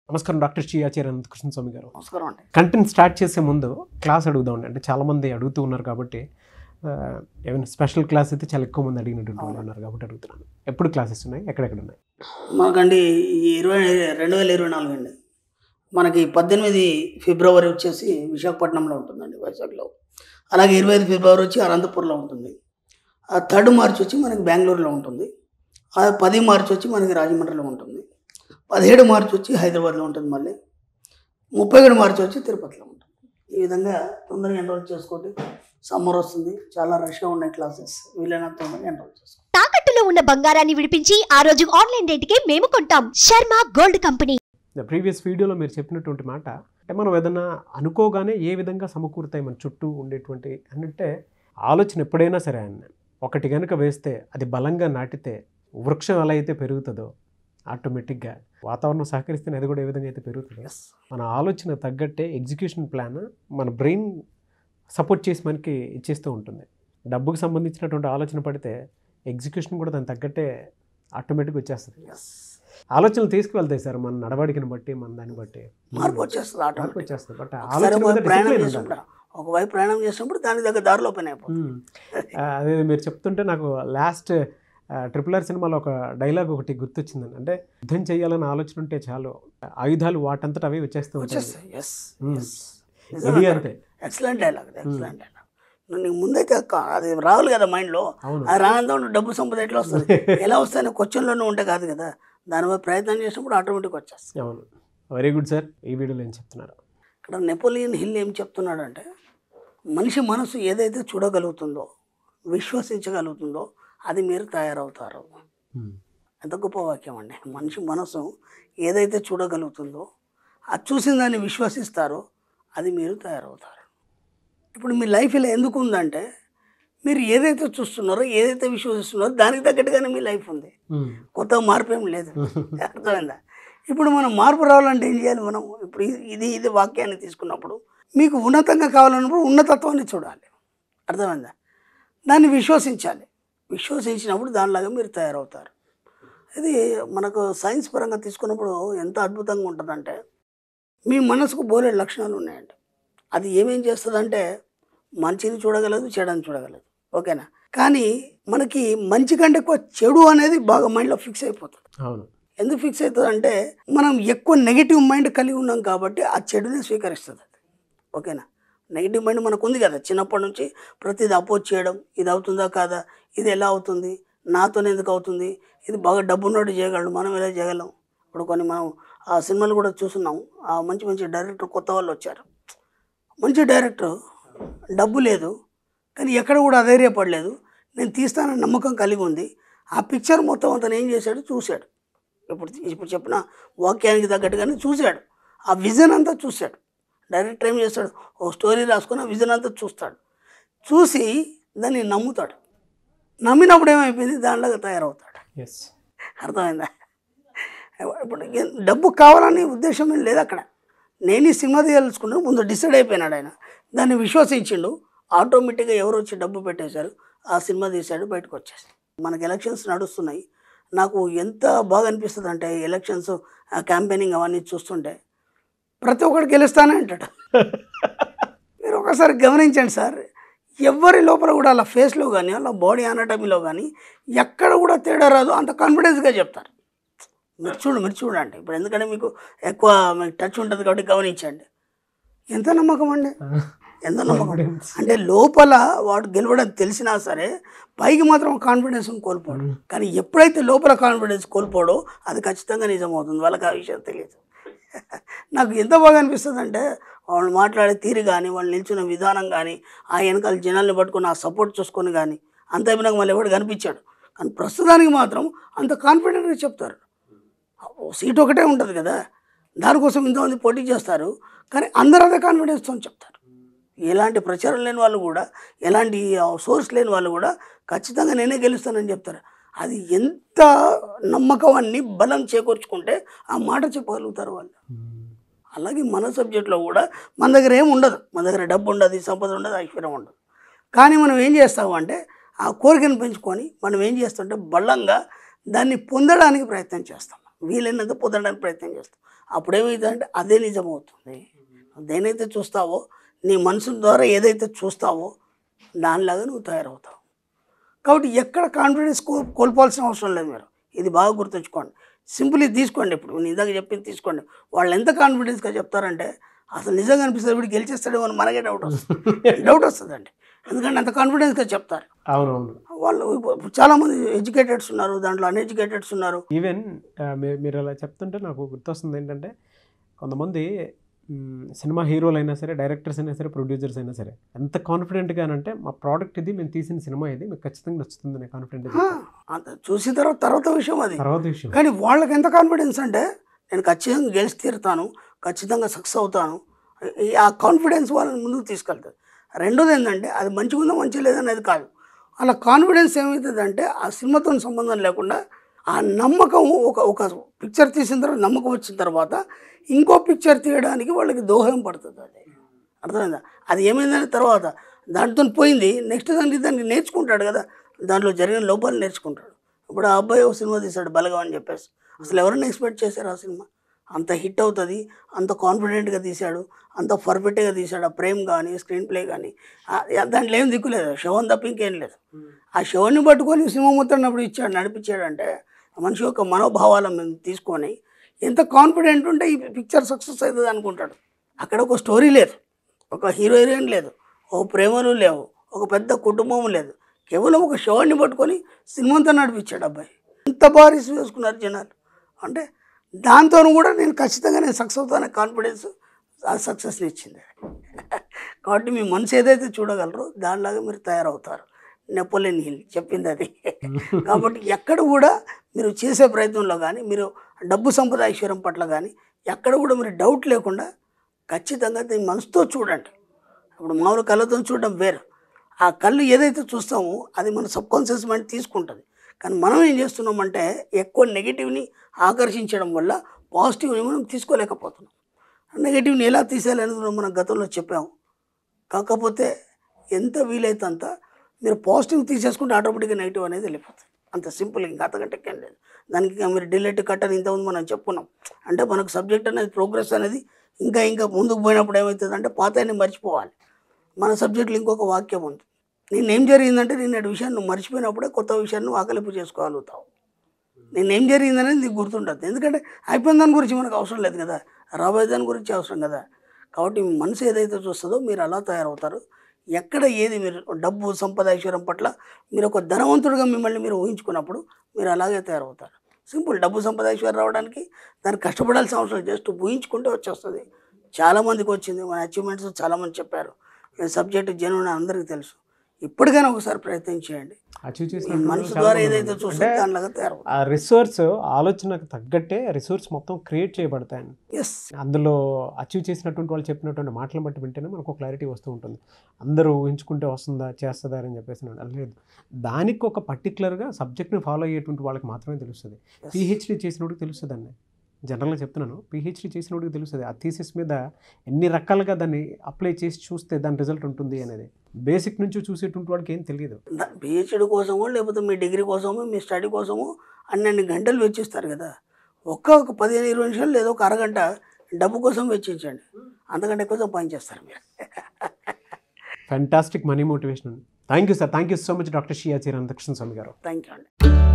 నమస్కారం డాక్టర్ శ్రీ ఆచార్య అనంతకృష్ణ స్వామి గారు నమస్కారం అండి కంటెంట్ స్టార్ట్ చేసే ముందు క్లాస్ అడుగుదామండి అంటే చాలామంది అడుగుతూ ఉన్నారు కాబట్టి ఆ, ఏమైనా స్పెషల్ క్లాస్ అయితే చాలా ఎక్కువ మంది అడిగినటువంటి వాళ్ళు ఉన్నారు కాబట్టి అడుగుతున్నాను ఎప్పుడు క్లాసెస్ ఉన్నాయి ఎక్కడెక్కడ ఉన్నాయి మనకండి ఈ ఇరవై రెండు వేల ఇరవై నాలుగు అండి మనకి పద్దెనిమిది ఫిబ్రవరి వచ్చేసి విశాఖపట్నంలో ఉంటుందండి వైజాగ్లో అలాగే ఇరవై ఐదు ఫిబ్రవరి వచ్చి అనంతపూర్లో ఉంటుంది ఆ థర్డ్ మార్చ్ వచ్చి మనకి బెంగళూరులో ఉంటుంది ఆ పది మార్చ్ వచ్చి మనకి రాజమండ్రిలో ఉంటుంది పదిహేడు మార్చ్ వచ్చి హైదరాబాద్లో ఉంటుంది మళ్ళీ ముప్పై ఏడు మార్చ్ వచ్చి తిరుపతిలో ఉంటుంది ఈ విధంగా తొందరగా ఎన్రోల్ చేసుకోండి సమ్మర్ వస్తుంది చాలా రష్గా ఉన్నాయి క్లాసెస్ వీలైనంత తొందరగా ఎన్రోల్ చేసుకోండి తాకట్టులో ఉన్న బంగారాన్ని విడిపించి ఆ రోజు ఆన్లైన్ రేటుకే మేము కొంటాం శర్మ గోల్డ్ కంపెనీ ప్రీవియస్ వీడియోలో మీరు చెప్పినటువంటి మాట అంటే మనం ఏదైనా అనుకోగానే ఏ విధంగా సమకూరుతాయి మన చుట్టూ ఉండేటువంటి అంటే ఆలోచన ఎప్పుడైనా సరే అన్న ఒకటి కనుక వేస్తే అది బలంగా నాటితే వృక్షం ఎలా అయితే పెరుగుతుందో ఆటోమేటిక్గా వాతావరణం సహకరిస్తే అది కూడా ఏ విధంగా అయితే పెరుగుతుందో మన ఆలోచన తగ్గట్టే ఎగ్జిక్యూషన్ ప్లాన్ మన బ్రెయిన్ సపోర్ట్ చేసి మనకి ఇచ్చేస్తూ ఉంటుంది డబ్బుకు సంబంధించినటువంటి ఆలోచన పడితే ఎగ్జిక్యూషన్ కూడా దానికి తగ్గట్టే ఆటోమేటిక్గా వచ్చేస్తుంది ఆలోచనలు తీసుకువెళ్తాయి సార్ మన నడవడికని బట్టి మన దాన్ని బట్టి మార్పు వచ్చేస్తుంది మార్పు ఆటోమేటిక్ వచ్చేస్తుంది బట్ ఒకసారి ఆలోచన మీద ప్రయాణం discipline చేసినప్పుడు ఉండాలి. ఒకవైపు ప్రయాణం చేసినప్పుడు దానికి దగ్గర దారిలో పని అయిపోతుంది మ్మ్. ఆ, అదే మీరు చెప్తుంటే నాకు లాస్ట్ ట్రిపుల్ ఆర్ సినిమాలో ఒక డైలాగ్ ఒకటి గుర్తొచ్చిందండి అంటే యుద్ధం చేయాలని ఆలోచన ఉంటే చాలు ఆయుధాలు వాటంతట అవే వచ్చేస్తూ ఉంటాయి వచ్చేస్తాయి ఎస్ మ్మ్. ఎస్ ఇది అంతే ఎక్సలెంట్ డైలాగ్ ఎక్సలెంట్ డైలాగ్ నువ్వు నీకు ముందైతే కా- అది రావాలి కదా మైండ్లో అవును అది రానంతా ఉంటే డబ్బు సంపద ఎట్లా వస్తుంది ఎలా వస్తాయని క్వశ్చన్లోనే ఉంటే కాదు కదా దాని మీద ప్రయత్నం చేసినప్పుడు ఆటోమేటిక్ వచ్చేస్తుంది అవును వెరీ గుడ్ సార్ ఈ వీడియోలో ఏం చెప్తున్నారు ఇక్కడ నెపోలియన్ హిల్ ఏం చెప్తున్నాడంటే మనిషి మనసు ఏదైతే చూడగలుగుతుందో విశ్వసించగలుగుతుందో అది మీరు తయారవుతారు మ్మ్. ఎంత గొప్ప వాక్యం అండి మనిషి మనసు ఏదైతే చూడగలుగుతుందో అది చూసిన దాన్ని విశ్వసిస్తారో అది మీరు తయారవుతారు ఇప్పుడు మీ లైఫ్ ఇలా ఎందుకు ఉందంటే మీరు ఏదైతే చూస్తున్నారో ఏదైతే విశ్వసిస్తున్నారో దానికి తగ్గట్టుగానే మీ లైఫ్ ఉంది మ్మ్. కొత్త మార్పు ఏం లేదు అర్థమైందా ఇప్పుడు మనం మార్పు రావాలంటే ఏం చేయాలి మనం ఇప్పుడు ఇది- ఇది ఇది వాక్యాన్ని తీసుకున్నప్పుడు మీకు ఉన్నతంగా కావాలన్నప్పుడు ఉన్నతత్వాన్ని చూడాలి అర్థమైందా దాన్ని విశ్వసించాలి విశ్వసించినప్పుడు దానిలాగా మీరు తయారవుతారు ఇది మనకు సైన్స్ పరంగా తీసుకున్నప్పుడు ఎంత అద్భుతంగా ఉంటుందంటే మీ మనసుకు బోలెడు లక్షణాలు ఉన్నాయండి అది ఏమేం చేస్తుందంటే మంచిని చూడగలదు చెడని చూడగలదు ఓకేనా కానీ మనకి మంచి కంటే ఎక్కువ చెడు అనేది బాగా మైండ్లో ఫిక్స్ అయిపోతుంది అవును ఎందుకు ఫిక్స్ అవుతుంది అంటే మనం ఎక్కువ నెగిటివ్ మైండ్ కలిగి ఉన్నాం కాబట్టి ఆ చెడుని స్వీకరిస్తుంది అది ఓకేనా నెగిటివ్ మైండ్ మనకు ఉంది కదా చిన్నప్పటి నుంచి ప్రతిది అపోజ్ చేయడం ఇది అవుతుందా కాదా ఇది ఎలా అవుతుంది నాతోనే ఎందుకు అవుతుంది ఇది బాగా డబ్బున్నోడు చేయగలడు మనం ఎలా చేయగలం ఇప్పుడు కొన్ని మనం ఆ సినిమాలు కూడా చూస్తున్నాం ఆ మంచి మంచి డైరెక్టర్ కొత్త వాళ్ళు వచ్చారు మంచి డైరెక్టర్ డబ్బు లేదు కానీ ఎక్కడ కూడా అధైర్యపడలేదు నేను తీస్తానని నమ్మకం కలిగి ఉంది ఆ పిక్చర్ మొత్తం అతను ఏం చేశాడు చూశాడు ఇప్పుడు ఇప్పుడు చెప్పిన వాక్యానికి తగ్గట్టుగానే చూశాడు ఆ విజన్ అంతా చూశాడు డైరెక్టర్ ఏం చేస్తాడు ఓ స్టోరీ రాసుకొని ఆ విజన్ అంతా చూస్తాడు చూసి దాన్ని నమ్ముతాడు నమ్మినప్పుడు ఏమైపోయింది దానిలాగా తయారవుతాడు ఎస్ అర్థమైందా ఇప్పుడు ఏ- డబ్బు కావాలని ఉద్దేశం ఏం లేదు అక్కడ నేను ఈ సినిమా తీయాలనుకున్నాను ముందు డిసైడ్ అయిపోయినాడు ఆయన దాన్ని విశ్వసించిండు ఆటోమేటిక్గా ఎవరు వచ్చి డబ్బు పెట్టేశారు ఆ సినిమా తీశాడు బయటకు వచ్చేసి మనకి ఎలక్షన్స్ నడుస్తున్నాయి నాకు ఎంత బాగా అనిపిస్తుంది అంటే ఎలక్షన్స్ క్యాంపెయినింగ్ అవన్నీ చూస్తుంటే ప్రతి ఒక్కడు గెలుస్తానే అంటాడు మీరు ఒకసారి గమనించండి సార్ ఎవరి లోపల కూడా అలా ఫేస్లో కానీ అలా బాడీ అనాటమీలో కానీ ఎక్కడ కూడా తేడా రాదు అంత కాన్ఫిడెన్స్గా చెప్తారు మీరు చూడు మీరు చూడండి ఇప్పుడు ఎందుకంటే మీకు ఎక్కువ మీకు టచ్ ఉంటుంది కాబట్టి గమనించండి ఎంత నమ్మకం అండి ఎంత నమ్మకం Confidence. అంటే లోపల వాడు గెలవడం తెలిసినా సరే పైకి మాత్రం కాన్ఫిడెన్స్ కోల్పోడు కానీ ఎప్పుడైతే లోపల కాన్ఫిడెన్స్ కోల్పోడో అది ఖచ్చితంగా నిజమవుతుంది వాళ్ళకి ఆ విషయం తెలియదు నాకు ఎంత బాగా అనిపిస్తుంది అంటే వాళ్ళు మాట్లాడే తీరు కానీ వాళ్ళు నిల్చున్న విధానం కానీ ఆ వెనకాల జనాల్ని పట్టుకొని ఆ సపోర్ట్ చూసుకొని కానీ అంత అయిపోయినాక మళ్ళీ ఎవడు కనిపించాడు కానీ ప్రస్తుతానికి మాత్రం అంత కాన్ఫిడెంట్గా చెప్తారు ఓ సీట్ ఒకటే ఉంటుంది కదా దానికోసం ఇంతమంది పోటీ చేస్తారు కానీ అందరూ అదే కాన్ఫిడెన్స్తో చెప్తారు ఎలాంటి ప్రచారం లేని వాళ్ళు కూడా ఎలాంటి సోర్స్ లేని వాళ్ళు కూడా ఖచ్చితంగా నేనే గెలుస్తానని చెప్తారు అది ఎంత నమ్మకం అన్ని బలం చేకూర్చుకుంటే ఆ మాట చెప్పగలుగుతారు వాళ్ళు అలాగే మన సబ్జెక్ట్లో కూడా మన దగ్గర ఏం ఉండదు మన దగ్గర డబ్బు ఉండదు సంపద ఉండదు ఐశ్వర్యం ఉండదు కానీ మనం ఏం చేస్తాము అంటే ఆ కోరికను పెంచుకొని మనం ఏం చేస్తుంటే బలంగా దాన్ని పొందడానికి ప్రయత్నం చేస్తాం వీలైనంత పొందడానికి ప్రయత్నం చేస్తావు అప్పుడేమైందంటే అదే నిజం అవుతుంది దేనైతే చూస్తావో నీ మనసు ద్వారా ఏదైతే చూస్తావో దానిలాగా నువ్వు తయారవుతావు కాబట్టి ఎక్కడ కాన్ఫిడెన్స్ కో కోల్పోవాల్సిన అవసరం లేదు మీరు ఇది బాగా గుర్తుంచుకోండి సింపుల్ ఇది తీసుకోండి ఇప్పుడు నేను ఇందాక చెప్పింది తీసుకోండి వాళ్ళు ఎంత కాన్ఫిడెన్స్గా చెప్తారంటే అసలు నిజంగా అనిపిస్తుంది వీడు గెలిచేస్తాడేమో అని మనకే డౌట్ వస్తుంది డౌట్ వస్తుందండి ఎందుకంటే అంత కాన్ఫిడెన్స్గా చెప్తారు అవునవును వాళ్ళు ఇప్పుడు చాలామంది ఎడ్యుకేటెడ్స్ ఉన్నారు దాంట్లో అన్ఎడ్యుకేటెడ్స్ ఉన్నారు ఈవెన్ మీరు అలా చెప్తుంటే నాకు గుర్తొస్తుంది ఏంటంటే కొంతమంది మ్, సినిమా హీరోలు అయినా సరే డైరెక్టర్స్ అయినా సరే ప్రొడ్యూసర్స్ అయినా సరే ఎంత కాన్ఫిడెంట్గా అంటే మా ప్రోడక్ట్ ఇది మేము తీసిన సినిమా ఇది మీకు ఖచ్చితంగా నచ్చుతుంది అనే కాన్ఫిడెంట్ ఆ, అంత చూసిన తర్వాత తర్వాత విషయం అది తర్వాత విషయం కానీ వాళ్ళకి ఎంత కాన్ఫిడెన్స్ అంటే నేను ఖచ్చితంగా గెలిచి తీరుతాను ఖచ్చితంగా సక్సెస్ అవుతాను ఈ- ఆ కాన్ఫిడెన్స్ వాళ్ళని ముందుకు తీసుకెళ్తుంది రెండోది ఏంటంటే అది మంచిగా ఉందా మంచి లేదనేది కాదు అలా కాన్ఫిడెన్స్ ఏమవుతుందంటే ఆ సినిమాతో సంబంధం లేకుండా ఆ నమ్మకం ఒక ఒక పిక్చర్ తీసిన తర్వాత నమ్మకం వచ్చిన తర్వాత ఇంకో పిక్చర్ తీయడానికి వాళ్ళకి దోహదం పడుతుంది అది అర్థమైందా అది ఏమైందని తర్వాత దాంతో పోయింది నెక్స్ట్ దానికి దానికి నేర్చుకుంటాడు కదా దాంట్లో జరిగిన లోపాలు నేర్చుకుంటాడు ఇప్పుడు ఆ అబ్బాయి ఒక సినిమా తీశాడు బలగం అని చెప్పేసి అసలు ఎవరైనా ఎక్స్పెక్ట్ చేశారు ఆ సినిమా అంత హిట్ అవుతుంది అంత కాన్ఫిడెంట్గా తీశాడు అంత పర్ఫెక్ట్గా తీశాడు ఆ ప్రేమ్ కానీ స్క్రీన్ ప్లే కానీ దాంట్లో ఏం దిక్కులేదు శవం తప్ప ఇంకేం లేదు ఆ శవాన్ని పట్టుకొని సినిమా మొత్తం అప్పుడు ఇచ్చాడు నడిపించాడంటే ఆ మనిషి యొక్క మనోభావాలను మేము తీసుకొని ఎంత కాన్ఫిడెంట్ ఉంటే ఈ పిక్చర్ సక్సెస్ అవుతుంది అనుకుంటాడు అక్కడ ఒక స్టోరీ లేదు ఒక హీరో హీరోయిన్ లేదు ఒక ప్రేమలు లేవు ఒక పెద్ద కుటుంబం లేదు కేవలం ఒక షోని పట్టుకొని సినిమా అంతా నడిపించాడు అబ్బాయి ఎంత బాగా రిసీవ్ చేసుకున్నారు జనాలు అంటే దాంతో కూడా నేను ఖచ్చితంగా నేను సక్సెస్ అవుతానే కాన్ఫిడెన్స్ ఆ సక్సెస్ని ఇచ్చింది కాబట్టి మీ మనసు ఏదైతే చూడగలరో దానిలాగా మీరు తయారవుతారు నెపోలియన్ హిల్ చెప్పింది అది కాబట్టి ఎక్కడ కూడా మీరు చేసే ప్రయత్నంలో కానీ మీరు డబ్బు సంపద ఐశ్వర్యం పట్ల కానీ ఎక్కడ కూడా మీరు డౌట్ లేకుండా ఖచ్చితంగా దీన్ని మనసుతో చూడండి ఇప్పుడు మామూలు కళ్ళతో చూడడం వేరు ఆ కళ్ళు ఏదైతే చూస్తామో అది మన సబ్ కాన్షియస్ మైండ్ తీసుకుంటుంది కానీ మనం ఏం చేస్తున్నామంటే ఎక్కువ నెగిటివ్ని ఆకర్షించడం వల్ల పాజిటివ్ని మనం తీసుకోలేకపోతున్నాం నెగిటివ్ని ఎలా తీసేయాలనేది మనం గతంలో చెప్పాము కాకపోతే ఎంత వీలైతే అంత మీరు పాజిటివ్ తీసేసుకుంటే ఆటోమేటిక్గా నెగిటివ్ అనేది వెళ్ళిపోతుంది అంత సింపుల్ ఇంకా అంతకంటే ఏం లేదు దానికి ఇంకా మీరు డిలేట్ కట్ అని ఇంతకుముందు మనం చెప్పుకున్నాం అంటే మనకు సబ్జెక్ట్ అనేది ప్రోగ్రెస్ అనేది ఇంకా ఇంకా ముందుకు పోయినప్పుడు ఏమవుతుంది అంటే పాతని మర్చిపోవాలి మన సబ్జెక్టులో ఇంకొక వాక్యం ఉంది నేను ఏం జరిగిందంటే నేను విషయాన్ని నువ్వు మర్చిపోయినప్పుడే కొత్త విషయాన్ని నువ్వు ఆకలింపు చేసుకోగలుగుతావు నేను ఏం జరిగిందనేది నీకు గుర్తుంటుంది ఎందుకంటే అయిపోయిన దాని గురించి మనకు అవసరం లేదు కదా రాబోయే దాని గురించి అవసరం కదా కాబట్టి మీ మనసు ఏదైతే చూస్తుందో మీరు అలా తయారవుతారు ఎక్కడ ఏది మీరు డబ్బు సంపద ఐశ్వర్యం పట్ల మీరు ఒక ధనవంతుడిగా మిమ్మల్ని మీరు ఊహించుకున్నప్పుడు మీరు అలాగే తయారవుతారు సింపుల్ డబ్బు సంపద ఐశ్వర్యం రావడానికి దానికి కష్టపడాల్సిన అవసరం లేదు. జస్ట్ ఊహించుకుంటే వచ్చేస్తుంది చాలామందికి వచ్చింది మన అచీవ్మెంట్స్ చాలామంది చెప్పారు సబ్జెక్ట్ జనువుని అందరికీ తెలుసు ఇప్పటికైనా ఒకసారి ప్రయత్నం చేయండి అచీవ్ మీ చేసిన మనసు ద్వారా ఏదైతే చూస్తుందో దానిలాగా తయారవుతుంది ఆ రిసోర్స్ ఆలోచనకు తగ్గట్టే రిసోర్స్ మొత్తం క్రియేట్ చేయబడతాయి ఎస్ అందులో అచీవ్ చేసినటువంటి వాళ్ళు చెప్పినటువంటి మాటలను బట్టి వింటేనే మనకు క్లారిటీ వస్తూ ఉంటుంది అందరూ ఊహించుకుంటే వస్తుందా చేస్తుందా అని చెప్పేసి అని లేదు దానికి ఒక పర్టికులర్గా సబ్జెక్ట్ని ఫాలో అయ్యేటువంటి వాళ్ళకి మాత్రమే తెలుస్తుంది పిహెచ్డి చేసినోడికి తెలుస్తుంది అండి జనరల్గా చెప్తున్నాను పిహెచ్డి చేసినోడికి తెలుస్తుంది ఆ థీసిస్ మీద ఎన్ని రకాలుగా దాన్ని అప్లై చేసి చూస్తే దాని రిజల్ట్ ఉంటుంది అనేది బేసిక్ నుంచి చూసేటువంటి వాడికి ఏం తెలియదు పిహెచ్డి కోసమో లేకపోతే మీ డిగ్రీ కోసమో మీ స్టడీ కోసమో అన్ని గంటలు వెచ్చిస్తారు కదా ఒక్క ఒక పదిహేను ఇరవై నిమిషాలు లేదా ఒక అరగంట డబ్బు కోసం వెచ్చించండి అంతకంటే ఎక్కువ పని చేస్తారు మీరు fantastic money motivation thank you sir thank you so much doctor షియా చిరణ్ దక్షిణ స్వామి గారు థ్యాంక్ యూ అండి